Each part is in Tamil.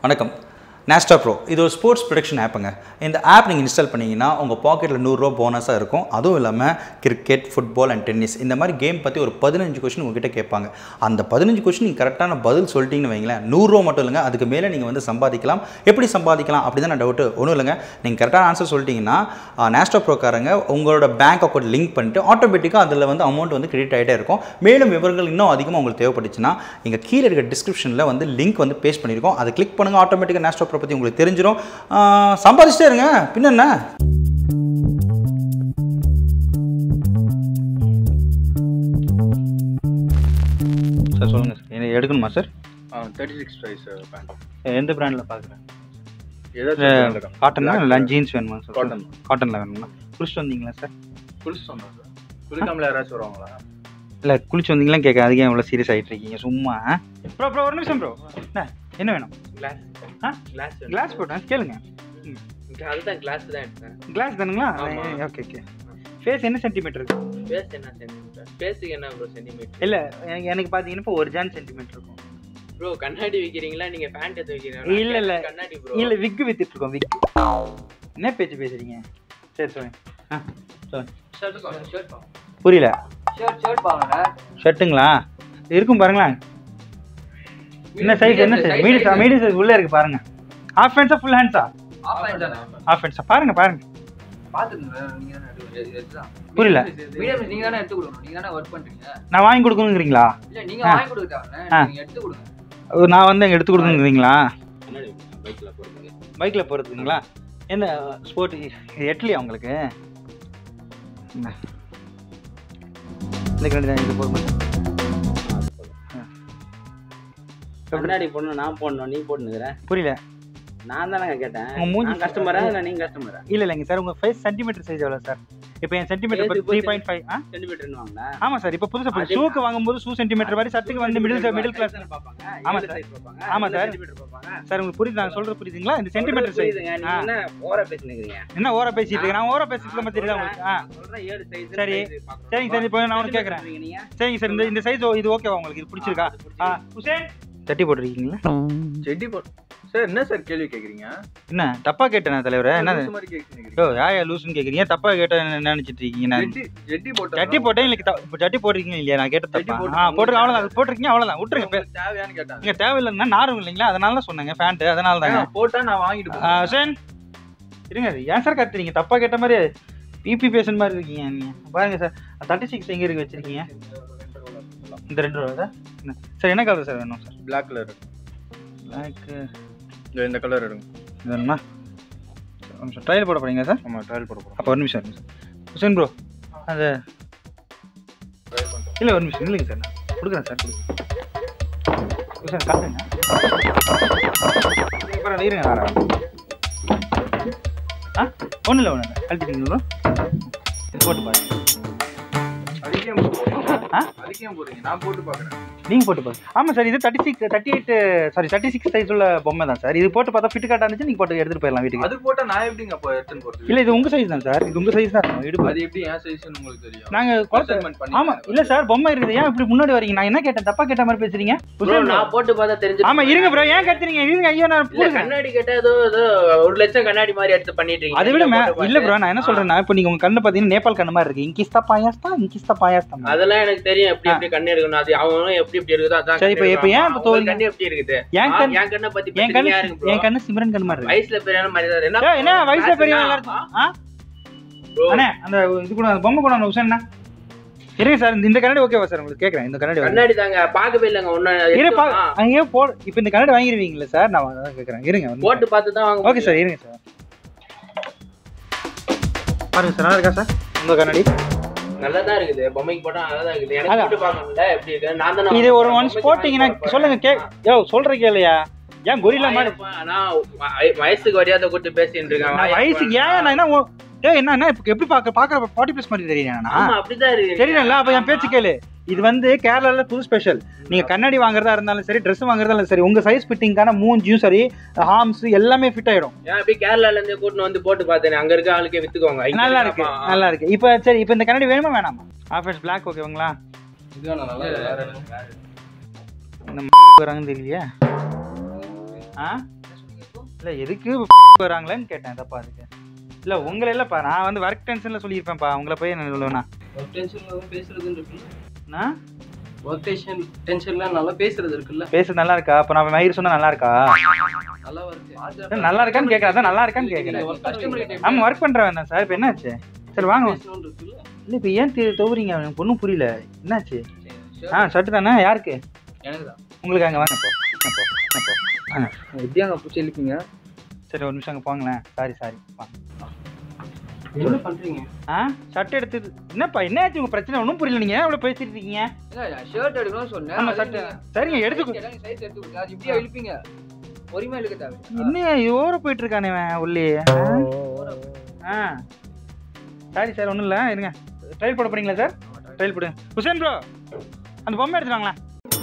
வணக்கம் நாஸ்டா ப்ரோ இது ஒரு ஸ்போர்ட்ஸ் ப்ரொடக்ஷன் ஆப்புங்க இந்த ஆப் நீங்கள் இன்ஸ்டால் பண்ணீங்கன்னா உங்கள் பாக்கெட்டில் நூறுரூவா போனஸாக இருக்கும் அதுவும் இல்லாமல் கிரிக்கெட் ஃபுட்பால் அண்ட் டென்னிஸ் இந்த மாதிரி கேம் பற்றி ஒரு பதினஞ்சு கொஸ்டின் உங்ககிட்ட கேட்பாங்க அந்த பதினஞ்சு கொஸ்டின் நீங்கள் கரெக்டான பதில் சொல்லிட்டீங்கன்னு வைங்களேன் நூறுரூவா மட்டும் இல்லைங்க அதுக்கு மேலே நீங்கள் வந்து சம்பாதிக்கலாம் எப்படி சம்பாதிக்கலாம் அப்படி தான் டவுட்டு ஒன்றும் இல்லைங்க நீங்கள் கரெக்டான ஆன்சர் சொல்லிட்டீங்கன்னா நாஸ்டா ப்ரோக்காரங்க உங்களோட பேங்க் அக்கௌண்ட் லிங்க் பண்ணிட்டு ஆட்டோமேட்டிக்காக அதில் வந்து அமௌண்ட் வந்து கிரெடிட் ஆகிட்டே இருக்கும் மேலும் விவரங்கள் இன்னும் அதிகமாக உங்களுக்கு தேவைப்பட்டுச்சுன்னா இங்கே கீழே இருக்க டிஸ்கிரிப்ஷனில் வந்து லிங்க் வந்து பேஸ்ட் பண்ணியிருக்கோம் அதை கிளிக் பண்ணுங்கள் ஆட்டோமேட்டிக்காக நேஸ்டோ ப்ரோ பற்றி உங்களுக்கு தெரிஞ்சிடும் ஆஹ் சம்பாதிச்சிட்டே இருங்க பின்ன என்ன சார் சொல்லுங்கள் சார் எனக்கு எடுக்கணுமா sir thirty six price pant எந்த பிராண்டில் பார்க்குறேன் ஏதாவது காட்டனா இல்லை ஜீன்ஸ் வேணுமா சார் Cotton. காட்டனில் வேணுமா குளிச்சுட்டு வந்தீங்களா சார் குளிச்சு சொன்னோம் சார் குளிக்காமல யாராச்சும் வருவாங்களா இல்லை குளிச்சு வந்தீங்களா கேட்க அதுக்கு இவ்வளோ சீரியஸ் ஆகிட்டு இருக்கீங்க சும்மா ப்ரோ ப்ரோ ஒரு நிமிஷம் ப்ரோ என்ன என்ன வேணும் கிளாஸ் ஆ கிளாஸ் கிளாஸ் போட்டேன் கேளுங்க அதுதான் கிளாஸ் தான் எடுத்தேன் கிளாஸ் தானுங்களா ஆமா. ஓகே ஓகே ஃபேஸ் என்ன சென்டிமீட்டர் இருக்கு பேஸ் என்ன சென்டிமீட்டர் பேஸுக்கு என்ன ப்ரோ சென்டிமீட்டர் இல்லை எனக்கு எனக்கு பார்த்தீங்கன்னா இப்போ ஒரு ஜான் சென்டிமீட்டர் இருக்கும் ப்ரோ கண்ணாடி விற்கிறீங்களா நீங்க பேண்ட் எடுத்து வைக்கிறீங்களா இல்ல, இல்ல. கண்ணாடி ப்ரோ இல்லை விக்கு வித்துட்டு இருக்கோம் விக் என்ன பேச்சு பேசுறீங்க சரி சொல்லுங்க ஆ சொல்லுங்க ஷர்ட் பாருங்க ஷர்ட் பாருங்க புரியல ஷர்ட் ஷர்ட் பாருங்க ஷர்ட்டுங்களா இருக்கும் பாருங்களேன் என்ன சைஸ் என்ன சைஸ் மீடியம் மீடியம் சைஸ் உள்ளே இருக்கு பாருங்க ஹாஃப் ஹேண்ட்ஸா ஃபுல் ஹேண்ட்ஸா ஆஃப் ஹேண்ட் தானே ஹாஃப் ஹேண்ட்ஸா பாருங்க பாருங்க பாத்துங்க நீங்க தானே எடுத்து எக்ஸாம் புரியல மீடியம் நீங்க தானே எடுத்து கொடுக்கணும் நீங்க தானே ஒர்க் பண்றீங்க நான் வாங்கி கொடுக்கணுங்கிறீங்களா இல்ல நீங்க ஆ. வாங்கி கொடுக்காம ஆ. நீங்க எடுத்து கொடுங்க ஓ, நான் வந்து அங்கே எடுத்து கொடுக்கணுங்கிறீங்களா பைக்ல போறீங்க பைக்கில் போகிறதுங்களா என்ன ஸ்போர்ட் எட்லியா உங்களுக்கு என்ன? இந்த கண்டி தான் இது போதுமா கண்ணாடி போடணும் நான் போடணும் நீ போட்டுனுக்குற புரியல நான் தானங்க கேட்டேன் உங்க மூஞ்சி நான் கஸ்டமரா இல்லை நீங்க கஸ்டமரா இல்லை இல்லைங்க சார் உங்கள் ஃபைவ் சென்டிமீட்டர் சைஸ் எவ்வளோ சார் இப்போ என் சென்டிமீட்டர் Size த்ரீ இப்போ பாயிண்ட் ஃபைவ் ஆ சென்டிமீட்டர்னு வாங்கினா ஆமாம் சார் இப்போ புதுசாக அதே- ஷூக்கு வாங்கும்போது ஷூ சென்டிமீட்டர் மாதிரி சட்டுக்கு வந்து மிடில் மிடில் கிளாஸ் பார்ப்பாங்க ஆமா ஏழு சார். size பார்ப்பாங்க ஆமா ஏழு சார். centimeter பார்ப்பாங்க சார் உங்களுக்கு புரியுது நான் சொல்கிறது புரியுதுங்களா இந்த சென்டிமீட்டர் சைஸ் புரியுதுங்க நீங்க என்ன ஓர பேசினுக்கிறீங்க என்ன ஓர பேசிட்டு இருக்கேன் நான் ஓர பேசிட்டு மாதிரி தெரியுதா உங்களுக்கு ஆ சொல்றேன் ஏழு சைஸ் சரி. சரிங்க சார் இப்போ நான் ஒன்று கேட்குறேன் நீங்க சரிங்க சார் இந்த இந்த சைஸ் இது ஓகேவா உங்களுக்கு இது பிடிச்சிருக்கா ஆ ஹுசேன் தட்டி போட்டிருக்கீங்களா செடி போ சார் என்ன சார் கேள்வி கேக்குறீங்க என்ன தப்பா கேட்டேன் தலைவரே என்ன லூசு மாதிரி கேக்குறீங்க யோ யா யா லூசுன்னு கேட்குறீங்க தப்பா கேட்ட என்ன நினைச்சிட்டு இருக்கீங்க நான் ஜெட்டி ஜெட்டி போட்டு ஜட்டி போட்டேன் இல்லை இப்போ ஜட்டி போட்டிருக்கீங்க இல்லையா நான் கேட்ட ஜட்டி தப்பா போட்டு- ஆ போட்டிருக்கேன் அவ்வளோதான் அது போட்டிருக்கீங்க அவ்வளோதான் விட்டுருங்க பே- தேவையான்னு கேட்டாங்க இங்க தேவையில்லைன்னா நாரும் இல்லைங்களா அதனால தான் சொன்னேங்க பேண்ட் அதனால தாங்க ஏங்க, போட்டா நான் வாங்கிட்டு ஆ, போறேன் ஹுசேன் இருங்க ஏன் சார் கத்துறீங்க தப்பா கேட்ட மாதிரி பிபி பேஷன் மாதிரி இருக்கீங்க நீங்க பாருங்க சார் தேர்ட்டி சிக்ஸ் எங்க இருக்கு வச்சிருக்கீங்க இந்த ரெண்டு ரூபா சார் என்ன- சார் என்ன கலர் சார் வேணும் சார் பிளாக் கலர் பிளாக் இந்த கலர் எடுங்க வேணுமா ஒரு நிமிஷம் ட்ரையல் போட போறீங்க சார் ஆமா ட்ரையல் போட போறோம் அப்போ ஒரு நிமிஷம் ஒரு நிமிஷம் ஹுசேன் ப்ரோ அது இல்லை ஒரு நிமிஷம் இல்லைங்க சார் நான் கொடுக்குறேன் சார் கொடுக்குறேன் ஹுசேன் காட்டுங்க அப்புறம் இருங்க நான் வரேன். ஆ ஒன்றும் இல்லை ஒன்றும் இல்லை கழட்டிட்டீங்களா போட்டு பாருங்க அதுக்கே போறீங்க ஆ? அதுக்கே போறீங்க நான் போட்டு பாக்குறேன் நீங்கள் போட்டு பாருங்க ஆமாம் சார் இது thirty six thirty eight sorry thirty six size உள்ள பொம்மை தான் சார் இது போட்டு பார்த்தா ஃபிட் காட்டா இருந்துச்சு நீங்கள் போட்டு எடுத்துகிட்டு போயிடலாம் வீட்டுக்கு அது போட்டா நான் எப்படிங்க அப்போ எடுத்துன்னு போறது இல்லை இது உங்கள் சைஸ் தான் சார் இது உங்கள் சைஸ் தான் இருக்கும் இடுப்பு அது எப்படி என் சைஸ்னு உங்களுக்கு தெரியும் நாங்கள் குழந்தை Measurement பண்ணி ஆமா இல்ல சார் பொம்மை இருக்குது ஏன் இப்படி முன்னாடி வரீங்க நான் என்ன கேட்டேன் தப்பா கேட்ட மாதிரி பேசுறீங்க ப்ரோ நான் போட்டு பார்த்தா தெரிஞ்சு ஆமா இருங்க ப்ரோ ஏன் கத்துறீங்க இருங்க ஐயோ நான் இல்ல போடுங்க. கண்ணாடி கேட்டா ஏதோ ஏதோ ஒரு லட்சம் கண்ணாடி மாதிரி எடுத்து பண்ணிட்டு இருக்கீங்க அதை விட நீங்க மே- போட்டு இல்ல ப்ரோ பார்த்து. நான் என்ன சொல்றேன்னா இப்போ நீங்க உங்க கண்ணு பாத்தீங்கன்னா நேபாள் கண்ணு மாதிரி இருக்கு இங்கிஸ்தா பாயாஸ்தா இங்கிஸ்தா பாயாஸ்தா அதெல்லாம் எனக்கு தெரியும் எப்படி எப்படி கண்ணு எடுக்கணும் அது அவங்களும் எப்படி எப்படி இருக்குதோ அதான் சரி, இப்ப- இப்ப ஏன் இப்ப அவங்க தோறீங்க? கண்ணு எப்படி இருக்குது என் ஆ, கண் என் கண்ணை பத்தி என் கண்ணு பேசுறீங்க யாருங்க bro? என் கண்ணு சிம்ரன் கண்ணு மாதிரி இருக்கு வயசுல பெரியான மனிதர் என்ன ஏய், என்ன வயசுல பெரிய ஆ? ஆ Bro, அண்ணே அந்த இது கூட அந்த பொம்மை கூட உசேன் இருங்க சார் இந்த- இந்த கண்ணாடி ஓகேவா சார் உங்களுக்கு கேக்குறேன் இந்த கண்ணாடி கண்ணாடி தாங்க பார்க்கவே இல்லைங்க ஒன்னு இரு பா அங்கேயே போ இப்போ இந்த கண்ணாடி வாங்கிடுவீங்களா சார் நான் அதான் கேக்குறேன் இருங்க வந்து போட்டு பார்த்து தான் வாங்க ஓகே சார் இருங்க சார் பாருங்க சார் நல்லா இருக்கா சார் உங்க கண்ணாடி நல்லா தான் இருக்குது பொம்மைக்கு போட்டா நல்லா தான் இருக்குது எனக்கு அதான். போட்டு பார்க்கணும்ல எப்படி இருக்கு நான் தானே இது ஒரு பொம்மைக்கு ஒன்ஸ் வாங்கி போட்டீங்கன்னா போட சொல்லுங்க கே யோ சொல்ற கேளையா ஏன் கொரில்லா மாதிரி வாயப்பா, நான் வ- வயசுக்கு மரியாதை கொடுத்து பேசிட்டு இருக்கேன் நான் வயசுக்கு ஏன் நான் என்ன ஓ- ஏய் என்ன என்ன இப்ப எப்படி பாக்க பாக்குற ஃபார்ட்டி பிளஸ் மாதிரி தெரியும் ஆமா அப்படிதான் இருக்கு தெரியல அப்ப என் பேச்சு கேளு இது வந்து கேரளால புது ஸ்பெஷல் நீங்க கண்ணாடி வாங்குறதா இருந்தாலும் சரி Dress வாங்குறதா இருந்தாலும் சரி உங்க சைஸ் ஃபிட்டிங்கான மூஞ்சியும் சரி ஹார்ம்ஸ் எல்லாமே ஃபிட் ஆயிடும் ஏன் அப்படியே கேரளால இருந்து கூட்டிட்டு வந்து போட்டு பார்த்தேன் அங்க இருக்க ஆளுக்கே வித்துக்கோங்க இங்க நல்லா இருக்க இருக்கு ஆமா. நல்லா இருக்கு இப்போ சரி இப்போ இந்த கண்ணாடி வேணுமா வேணாமா ஆஃபீஸ் பிளாக் ஓகேங்களா இதுதான் நல்லா வேற என்ன இந்த வராங்கன்னு தெரியலையே ஆ இல்லை எதுக்கு வராங்களேன்னு கேட்டேன் தப்பா அதுக்கு இல்லை உங்களை இல்லைப்பா நான் வந்து ஒர்க் டென்ஷனில் சொல்லியிருப்பேன்ப்பா உங்களை போய் என்ன சொல்லுவேண்ணா ஒர்க் டென்ஷன்ல பேசுறதுன்னு இருக்குல்ல நான் ஒர்க் டென்ஷன் டென்ஷன்ல நல்லா பேசுறது இருக்குல்ல பேசுறது நல்லா இருக்கா அப்போ நான் மயிர் சொன்னா நல்லா இருக்கா நல்லா இருக்கு அதான் நல்லா இருக்கான்னு கேட்கறேன் அதான் நல்லா இருக்கான்னு கேட்கறேன் கஸ்டமர் ஆமாம் ஒர்க் பண்ணுறேன் தான் சார் இப்போ என்னாச்சு சரி வாங்க பேசணும்னு இருக்குல்ல இல்லை இப்போ ஏன் தி- துவறீங்க எனக்கு ஒன்றும் புரியல என்னாச்சு ஆ ஷர்ட்டு தானே யாருக்கு எனக்கு தான் உங்களுக்கு அங்கே வாங்க இப்போ இப்போ இப்போ வாங்க எப்படியாங்க பூச்சி எழுப்பீங்க சரி ஒரு நிமிஷம் அங்கே போங்களேன் சாரி சாரி வாங்க என்ன பண்றீங்க ஆ ஷர்ட் எடுத்து என்னப்பா என்னாச்சு உங்கள் பிரச்சனை ஒன்றும் புரியல நீங்கள் எவ்வளோ பேசிட்டு இருக்கீங்க ஷர்ட் எடுக்கணும்னு சொன்னேன் ஆமா ஷர்ட் சரிங்க எடுத்து சைஸ் எடுத்து கொடுங்க அது இப்படியே இழுப்பீங்க பொறுமையா இழுக்க தேவை என்ன ஓர போயிட்டு இருக்கானே இவன் உள்ளே ஆ சாரி சார் ஒன்றும் இல்லை இருங்க ட்ரையல் போட போறீங்களா சார் ட்ரையல் போடுங்க ஹுசேன் ப்ரோ அந்த பொம்மை எடுத்துவாங்களா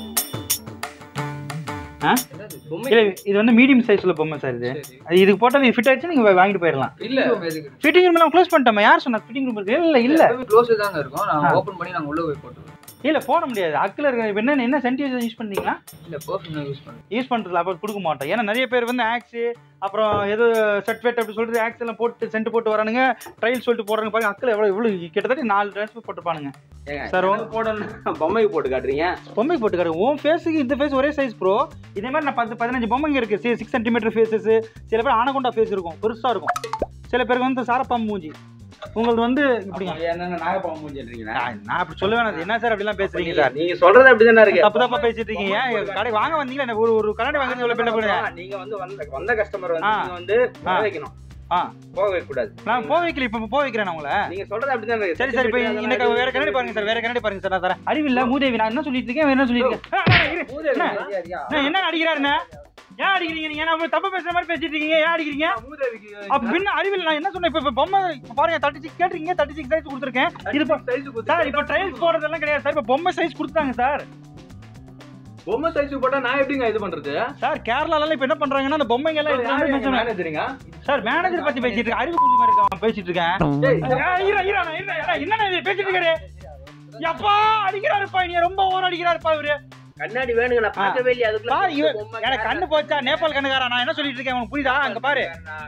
ஆ பொம்மை இல்லை இது வந்து மீடியம் சைஸில் பொம்மை சார் இது அது இதுக்கு போட்டால் ஃபிட் ஆயிடுச்சு நீங்கள் வாங்கிட்டு போயிடலாம் இல்ல ஃபிட்டிங் ரூம் க்ளோஸ் பண்ணிட்டோமா யார் சொன்னா ஃபிட்டிங் ரூம் இருக்கு இல்லை இல்லை க்ளோஸ் தாங்க இருக்கும் ஆ. நான் ஓபன் பண்ணி நாங்க உள்ள போய் போட்டுருவோம் இல்லை போட முடியாது அக்கில் இருக்க இப்ப என்ன என்ன சென்டிமீட்டர் யூஸ் பண்ணீங்களா இல்ல பர்ஃபியூம் யூஸ் பண்ணுறேன் யூஸ் பண்ணுறதுல அப்போ கொடுக்க மாட்டோம் ஏன்னா நிறைய பேர் வந்து ஆக்ஸு அப்புறம் ஏதோ சர்டிஃபிகேட் அப்படி சொல்லிட்டு ஆக்ஸ் எல்லாம் போட்டு சென்ட் போட்டு வரானுங்க ட்ரையல் சொல்லிட்டு போடுறாங்க பாருங்க அக்கில் எவ்வளோ இவ்வளோ கிட்டத்தட்ட நாலு ட்ரெஸ் போட்டுருப்பானுங்க ஏங்க, சார், எனக்கு போடணும் பொம்மைக்கு போட்டு காட்டுறீங்க பொம்மை போட்டு காட்டு உன் ஃபேஸுக்கு இந்த ஃபேஸ் ஒரே சைஸ் ப்ரோ இதே மாதிரி நான் பத்து பதினஞ்சு பொம்மைங்க இருக்கு சிக்ஸ் சென்டிமீட்டர் ஃபேஸஸ் சில பேர் ஆனகொண்டா ஃபேஸ் இருக்கும் பெருசாக இருக்கும் சில பேருக்கு வந்து சாரப்பாம்பு மூஞ்சி உங்களது வந்து இப்படிங்க அப்ப என்னங்க நாகப்பாம்பு மூஞ்சின்றீங்களா நான் நான் அப்படி சொல்லுவேன் அது என்ன சார் அப்படிலாம் பேசுறீங்க சார் நீங்க சொல்றது அப்படிதானே இருக்கு தப்பு தப்பா பேசிட்டு இருக்கீங்க ஏன் கடை வாங்க வந்தீங்களா என்ன ஒரு ஒரு கண்ணாடி வாங்குறது எவ்வளவு பில்டப் பண்ணுங்க நீங்க வந்து வந்த வந்த கஸ்டமர் வந்து ஆ. நீங்க வந்து போக வைக்கணும் ஆ. போக வைக்க கூடாது நான் போக வைக்கல இப்ப போக வைக்கிறேன் நான் உங்களை நீங்க சொல்றது அப்படிதானே இருக்கு. சரி சரி இப்ப இந்த க- வேற கண்ணாடி பாருங்க சார் வேற கண்ணாடி பாருங்க சார் நான் தரேன் அறிவில்ல மூதேவி நான் என்ன சொல்லிட்டு இருக்கேன் வேற என்ன சொல்லிட்டு இருக்கேன் ஆ, ஆ, இரு. என்ன? என்ன, என்ன அடிக்கிறாருண்ணே ஏன் அடிக்கிறீங்க நீங்க நான் தப்பு பேசுற மாதிரி பேசிட்டு இருக்கீங்க ஏன் அடிக்கிறீங்க அப்ப பின்ன அறிவில் நான் என்ன சொன்னேன் இப்ப இப்ப பொம்மை இப்ப பாருங்க தேர்ட்டி சிக்ஸ் கேட்டிருக்கீங்க தேர்ட்டி சிக்ஸ் சைஸ் கொடுத்துருக்கேன் இது இப்ப- சார் இப்ப ட்ரையல்ஸ் போடுறதெல்லாம் கிடையாது சார் இப்ப பொம்மை சைஸ் கொடுத்தாங்க சார் பொம்மை சைஸ் போட்டா நான் எப்படிங்க இது பண்றது சார் கேரளால இப்ப என்ன பண்றாங்கன்னா அந்த பொம்மைங்க எல்லாம் எடுத்து வந்து mention- மேனேஜருங்க சார் மேனேஜர் பத்தி பேசிட்டு இருக்கேன் அறிவு புரிஞ்ச மாதிரி இருக்கா பேசிட்டு இருக்கேன் ஏய், ஈரா, ஈரா, நான் ஈரா, ஏடா, என்னண்ணா இது பேசிட்டு இருக்காரு எப்பா அடிக்கிறாருப்பா நீ ரொம்ப ஓவர் அடிக்கிறாருப்பா இவரு கண்ணாடி வேணுங்க நான் பார்க்கவே இல்லையா அதுக்குள்ள பாரு இவன் பொம்மை எனக்கு கண்ணு போச்சா நேபாள் கண்ணுக்காரா நான் என்ன சொல்லிட்டு இருக்கேன் உனக்கு புரியுதா அங்க பாரு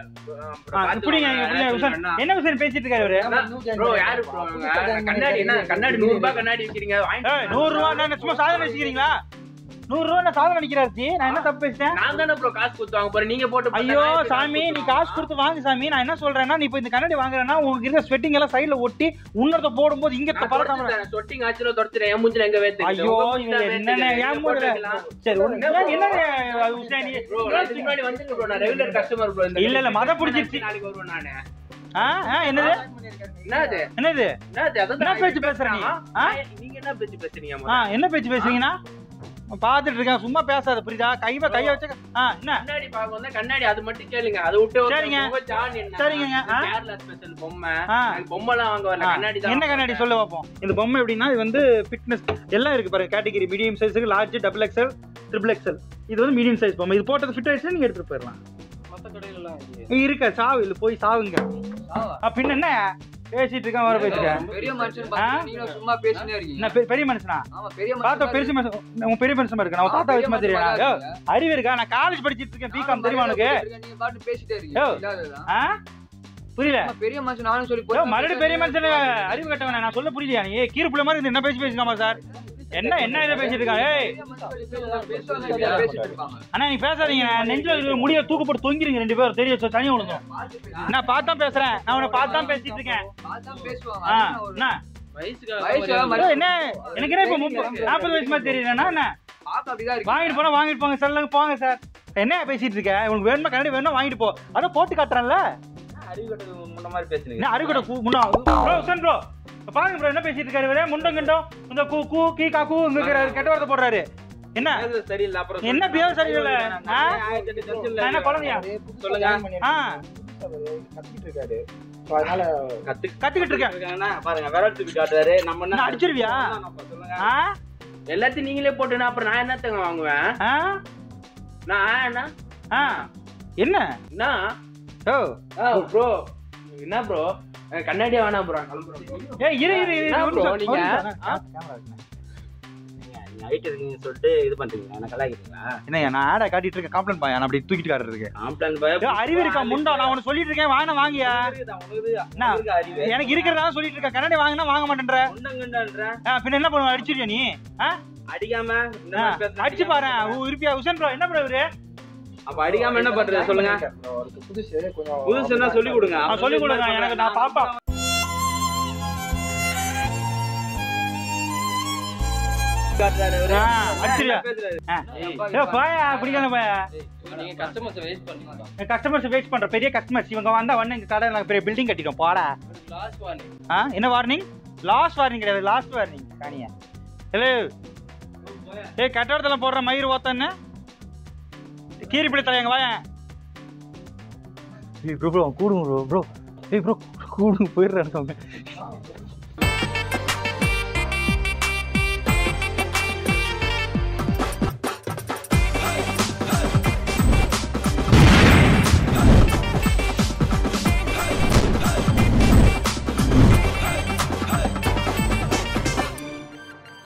ஆ, இப்படிங்க இப்படிங்க உசேன். என்ன உசேன் பேசிட்டு இருக்காரு இவரு ப்ரோ யாரு ப்ரோ கண்ணாடி என்ன கண்ணாடி நூறு ரூபாய் கண்ணாடி விக்கிறீங்க வாங்கி ஏய், நூறு ரூபா நான் சும்மா சாதனை வச்சுக்கிறீங்களா நூறு ரூபா நான் சாதனை அடிக்கிறாரு ஜி நான் என்ன தப்பு பேசிட்டேன் நான் தானே ப்ரோ காசு கொடுத்து வாங்க போறேன் நீங்க போட்டு பார்த்தா ஐயோ நான் எப்படி சாமி நீ கொடுத்து காசு வாங்க? கொடுத்து வாங்கு சாமி நான் என்ன சொல்றேன்னா நீ இப்போ இந்த கண்ணாடி வாங்குறேன்னா உங்களுக்கு இருக்க ஸ்வெட்டிங் எல்லாம் சைடுல ஒட்டி உன்னத போடும்போது இங்க நான் பழக்கம் தொடச்சிட்டேன். சொட்டிங் ஆச்சுல தொடச்சிட்டேன் என் மூஞ்சில எங்க வேத்து ஐயோ இவன் என்னென்ன ஏன் மூடல சரி ஒண்ணு ஏன் என்னங்க அது உசேன் நீ- ப்ரோ இதுக்கு முன்னாடி வந்துட்டு ப்ரோ நான் ரெகுலர் கஸ்டமர் ப்ரோ இல்ல, இல்ல, மத புடிச்சிருச்சு. நாளைக்கு வருவேன் நானு ஆ ஆ, என்னது என்னது என்னது என்னது அதான் என்ன நான் பேச்சு பேசுற நீ? ஆ? நீங்க என்ன பேச்சு பேசுறீங்க ஆ முதல்ல? என்ன பேச்சு பேசுறீங்கன்னா பார்த்துட்டு இருக்கேன் சும்மா பேசாத புரியுதா கைவ கைய வச்ச ஆ என்ன கண்ணாடி பார்க்க வந்தா கண்ணாடி அது மட்டும் கேளுங்க அதை விட்டு ஒரு சரிங்க. முக ஜான் என்ன? சரிங்க, ஆ. கேரளா ஸ்பெஷல் பொம்மை ஆ. எனக்கு பொம்மைலாம் வாங்க வரல ஆ, கண்ணாடி தான் என்ன கண்ணாடி சொல்ல பார்ப்போம் இந்த பொம்மை எப்படின்னா இது வந்து ஃபிட்னஸ் எல்லாம் இருக்கு பாருங்க கேட்டகரி மீடியம் சைஸுக்கு large double XL triple XL இது வந்து மீடியம் சைஸ் பொம்மை இது போட்டது ஃபிட் ஆயிடுச்சு நீங்க எடுத்துட்டு போயிடலாம் மத்த கடையில எல்லாம் இங்க இருக்க சாவு இல்ல போய் சாவுங்க ஆ, பின்ன என்ன பேசிட்டு இருக்கேன் வர பேசிட்டேன் பெரிய மனுஷன் பாத்தீங்கன்னா நீங்களும் சும்மா பேசினே இருக்கீங்க என்ன பெ- பெரிய மனுஷனா ஆமா பெரிய பார்த்தா மனுஷன் பெருசு மனுஷன் உன் பெரிய மனுஷன் இருக்கு நான் தாத்தா வச்சு மாதிரி தெரியும் அறிவு இருக்கா நான் காலேஜ் படிச்சிட்டு இருக்கேன் பிகாம் தெரியுமா உனக்கு நீங்க பாட்டு பேசிட்டே யோ. இருக்கீங்க இல்லாததான். ஆ புரியல ஆமா, பெரிய மனுஷன் நானும் சொல்லி யோ, மறுபடியும் பெரிய மனுஷன் அறிவு கட்டவன நான் சொல்ல புரியலையா நீ கீறு புள்ள மாதிரி இருந்து என்ன பேசி பேசிக்காமா சார் என்ன என்ன இதை பேசிட்டு இருக்கான் ஏய் பெரிய மனுஷன் சொல்லி பேசுவாங்க, பேசுவாங்க, இப்படியா பேசிட்டு இருப்பாங்க. அண்ணா நீ பேசாதீங்க நான் நெஞ்சில இருக்கிற முடிய தூக்கு போட்டு தொங்கிருங்க ரெண்டு பேரும் தெரிய வச்சு தனி விழுந்தோம் நான் பார்த்தா பேசுறேன் நான் உன்னை பார்த்தா பேசிட்டு இருக்கேன் பார்த்தான் பேசுவாங்க ஆ அதுதான் ஒரு- என்ன வயசுக்கு வயசு யோ, மனுஷன் என்ன எனக்கு என்ன இப்போ முப்பது நாற்பது வயசு மாதிரி தெரியலண்ணா என்ன பார்க்க அப்படிதான் இருக்கு. வாங்கிட்டு போனா வாங்கிட்டு போங்க சொல்லுங்க போங்க சார் என்ன பேசிட்டு இருக்க உனக்கு வேணுமா கண்ணாடி வேணுமா வாங்கிட்டு போ அதான் போட்டு காட்டுறேன்ல அறிவு கட்டது முன்ன மாதிரி பேசுனீங்க என்ன அருகட கூ முன்னா ப்ரோ உசன் ப்ரோ பாருங்க ப்ரோ என்ன பேசிட்டு இருக்காரு இவரே முண்டம் கிண்டம் இந்த கூ கூ கீ கா கூ இங்க கெட்ட வார்த்தை போடுறாரு என்ன பேசுறது சரியில்லை அப்புறம் என்ன சொல்லுங்க. பேர் சரியில்லை ஆ? ஆயிரத்தி எட்டு tension ல நான் என்ன குழந்தையா சொல்லுங்க ஆ கத்து கத்துக்கிட்டு இருக்கேன் இருக்காங்கன்னா பாருங்க விரல் தூக்கி காட்டுறாரு நம்ம என்ன என்ன அடிச்சிருவியா சொல்லுங்க ஆ எல்லாத்தையும் நீங்களே போட்டுனா அப்புறம் நான் என்னத்தங்க வாங்குவேன் ஆ நான் என்ன ஆ என்ன என்ன ஓ ப்ரோ என்ன ப்ரோ கண்ணாடியா வேணாம் ப்ரோ கிளம்புறோம் ஏய் இரு இரு இரு என்ன ஒரு bro, நிமிஷம், நீங்க? ஒரு நிமிஷம். ஆ, கேமரா இருக்குண்ணே. நீங்க ஹைட் இருக்கீங்கன்னு சொல்லிட்டு இது பண்றீங்களா என்ன கலாய்க்கிறீங்களா என்ன நான் ஆடை காட்டிட்டு இருக்கேன் காம்ப்ளைண்ட் பாயா நான் அப்படி தூக்கிட்டு காட்டுறதுக்கு காம்ப்ளான் பய ஏய், அறிவு இருக்கா முண்டா நான் உனக்கு சொல்லிட்டு இருக்கேன் வாங்கினா வாங்கியா என்ன? எனக்கு இருக்கிறதா சொல்லிட்டு இருக்கேன் கண்ணாடி வாங்கினா வாங்க மாட்டேன்ற முண்டங்கண்டன்ற ஆ, பின்ன என்ன பண்ணுவ அடிச்சிருவியா நீ ஆ? அடிக்காம இந்த ஆ, மாதிரி பேசுனா அடிச்சு பாரு இருப்பியா உசேன் ப்ரோ என்ன ப்ரோ இவரு அப்ப அடிக்காம என்ன பண்றது சொல்லுங்க அவருக்கு புதுசு கொஞ்சம் புதுசு என்ன சொல்லி கொடுங்க ஆ, சொல்லிக் கொடுங்க எனக்கு நான் பாப்பா ஆ, அடிச்சிருவியா ஆ. ஏய், போயா பிடிக்காத போயா நீங்க கஸ்டமர்ஸ் வேஸ்ட் பண்ணீங்க கஸ்டமர்ஸ் வெயிட் பண்ற பெரிய கஸ்டமர்ஸ் இவங்க வந்தா வந்து எங்க கடை நாங்க பெரிய பில்டிங் கட்டிட்டோம் போடா லாஸ்ட் வார்னிங் ஆ என்ன வார்னிங் லாஸ்ட் வார்னிங் கிடையாது லாஸ்ட் வார்னிங் காணியா ஹலோ ஏய் கட்டடத்தில் போடுற மயிர் ஓத்தன்னு கீரிப்பிடி தலையங்க வாயன் ஏய் ப்ரோ ப்ரோ கூடுங்க ப்ரோ ப்ரோ ஏய் ப்ரோ கூடுங்க போயிடுறாங்க அவங்க